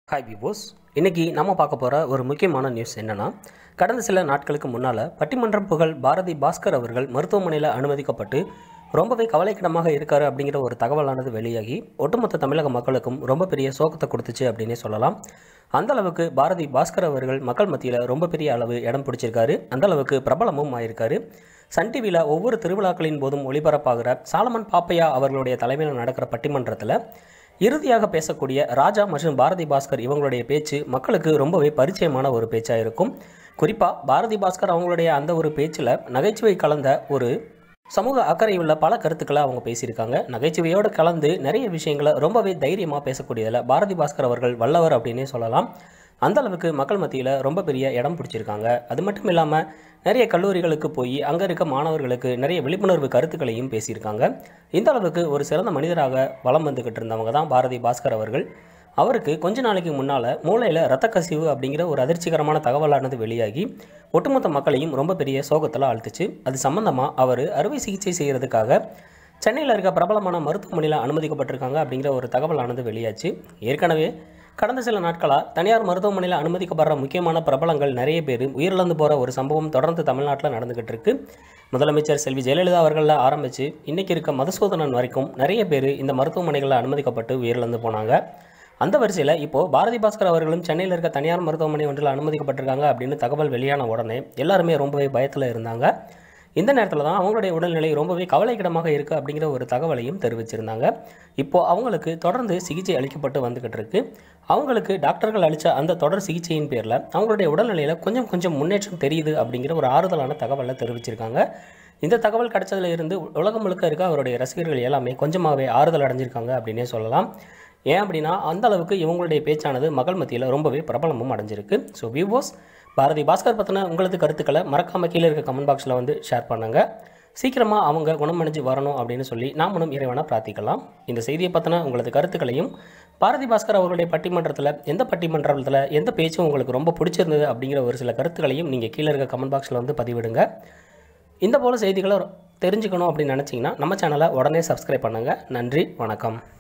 hi விவோஸ் இன்னைக்கு நம்ம பார்க்க போகிற ஒரு முக்கியமான நியூஸ் என்னன்னா கடந்த சில நாட்களுக்கு முன்னால் பட்டிமன்றம் புகழ் பாரதி பாஸ்கர் அவர்கள் மருத்துவமனையில் அனுமதிக்கப்பட்டு ரொம்பவே கவலைக்கிடமாக இருக்காரு அப்படிங்கிற ஒரு தகவலானது வெளியாகி ஒட்டுமொத்த தமிழக மக்களுக்கும் ரொம்ப பெரிய சோகத்தை கொடுத்துச்சு அப்படின்னே சொல்லலாம் அந்த அளவுக்கு பாரதி பாஸ்கர் அவர்கள் மக்கள் மத்தியில் ரொம்ப பெரிய அளவு இடம் பிடிச்சிருக்காரு அந்த அளவுக்கு பிரபலமும் ஆயிருக்காரு சன் டிவியில் ஒவ்வொரு திருவிழாக்களின் போதும் ஒளிபரப்பாகிற சாலமன் பாப்பையா அவர்களுடைய தலைமையில் நடக்கிற பட்டிமன்றத்தில் இறுதியாக பேசக்கூடிய ராஜா மற்றும் பாரதி பாஸ்கர் இவங்களுடைய பேச்சு மக்களுக்கு ரொம்பவே பரிச்சயமான ஒரு பேச்சாக இருக்கும் குறிப்பாக பாரதி பாஸ்கர் அவங்களுடைய அந்த ஒரு பேச்சில் நகைச்சுவை கலந்த ஒரு சமூக அக்கறையுள்ள பல கருத்துக்களை அவங்க பேசியிருக்காங்க நகைச்சுவையோடு கலந்து நிறைய விஷயங்களை ரொம்பவே தைரியமாக பேசக்கூடியதில் பாரதி பாஸ்கர் அவர்கள் வல்லவர் அப்படின்னே சொல்லலாம் அந்த அளவுக்கு மக்கள் மத்தியில் ரொம்ப பெரிய இடம் பிடிச்சிருக்காங்க அது மட்டும் இல்லாமல் நிறைய கல்லூரிகளுக்கு போய் அங்கே இருக்க மாணவர்களுக்கு நிறைய விழிப்புணர்வு கருத்துக்களையும் பேசியிருக்காங்க இந்த அளவுக்கு ஒரு சிறந்த மனிதராக வலம் வந்துக்கிட்டு இருந்தவங்க தான் பாரதி பாஸ்கர் அவர்கள் அவருக்கு கொஞ்ச நாளைக்கு முன்னால் மூளையில் ரத்த கசிவு அப்படிங்கிற ஒரு அதிர்ச்சிகரமான தகவலானது வெளியாகி ஒட்டுமொத்த மக்களையும் ரொம்ப பெரிய சோகத்தில் ஆழ்த்துச்சு அது சம்மந்தமாக அவர் அறுவை சிகிச்சை செய்கிறதுக்காக சென்னையில் இருக்க பிரபலமான மருத்துவமனையில் அனுமதிக்கப்பட்டிருக்காங்க அப்படிங்கிற ஒரு தகவலானது வெளியாச்சு ஏற்கனவே கடந்த சில நாட்களாக தனியார் மருத்துவமனையில் அனுமதிக்கப்படுற முக்கியமான பிரபலங்கள் நிறைய பேர் உயிரிழந்து போகிற ஒரு சம்பவம் தொடர்ந்து தமிழ்நாட்டில் நடந்துக்கிட்டு இருக்கு முதலமைச்சர் செல்வி ஜெயலலிதா அவர்களில் ஆரம்பித்து இன்றைக்கி இருக்க மதுசூதனன் வரைக்கும் நிறைய பேர் இந்த மருத்துவமனைகளில் அனுமதிக்கப்பட்டு உயிரிழந்து போனாங்க அந்த வரிசையில் இப்போது பாரதி பாஸ்கர் அவர்களும் சென்னையில் இருக்க தனியார் மருத்துவமனை ஒன்றில் அனுமதிக்கப்பட்டிருக்காங்க அப்படின்னு தகவல் வெளியான உடனே எல்லாருமே ரொம்பவே பயத்தில் இருந்தாங்க இந்த நேரத்தில் தான் அவங்களுடைய உடல்நிலை ரொம்பவே கவலைக்கிடமாக இருக்குது அப்படிங்கிற ஒரு தகவலையும் தெரிவிச்சிருந்தாங்க இப்போது அவங்களுக்கு தொடர்ந்து சிகிச்சை அளிக்கப்பட்டு வந்துக்கிட்டு இருக்கு அவங்களுக்கு டாக்டர்கள் அளித்த அந்த தொடர் சிகிச்சையின் பேரில் அவங்களுடைய உடல்நிலையில் கொஞ்சம் கொஞ்சம் முன்னேற்றம் தெரியுது அப்படிங்கிற ஒரு ஆறுதலான தகவலை தெரிவிச்சிருக்காங்க இந்த தகவல் கிடைச்சதுல இருந்து உலகம் முழுக்க இருக்க அவருடைய ரசிகர்கள் எல்லாமே கொஞ்சமாகவே ஆறுதல் அடைஞ்சிருக்காங்க அப்படின்னே சொல்லலாம் ஏன் அப்படின்னா அந்த அளவுக்கு இவங்களுடைய பேச்சானது மக்கள் மத்தியில் ரொம்பவே பிரபலமும் அடைஞ்சிருக்கு ஸோ விவோஸ் பாரதி பாஸ்கர் பற்றின உங்களது கருத்துக்களை மறக்காம கீழே இருக்க கமெண்ட் பாக்ஸில் வந்து ஷேர் பண்ணுங்க சீக்கிரமாக அவங்க குணமடைஞ்சு வரணும் அப்படின்னு சொல்லி நாமளும் இறைவனை பிரார்த்திக்கலாம் இந்த செய்தியை பற்றின உங்களது கருத்துக்களையும் பாரதி பாஸ்கர் அவர்களுடைய பட்டிமன்றத்தில் எந்த பட்டிமன்றத்தில் எந்த பேச்சும் உங்களுக்கு ரொம்ப பிடிச்சிருந்தது அப்படிங்கிற ஒரு சில கருத்துக்களையும் நீங்கள் கீழே இருக்க கமெண்ட் பாக்ஸில் வந்து பதிவிடுங்க இந்த போல் செய்திகளை தெரிஞ்சுக்கணும் அப்படின்னு நினச்சிங்கன்னா நம்ம சேனலை உடனே சப்ஸ்கிரைப் பண்ணுங்கள் நன்றி வணக்கம்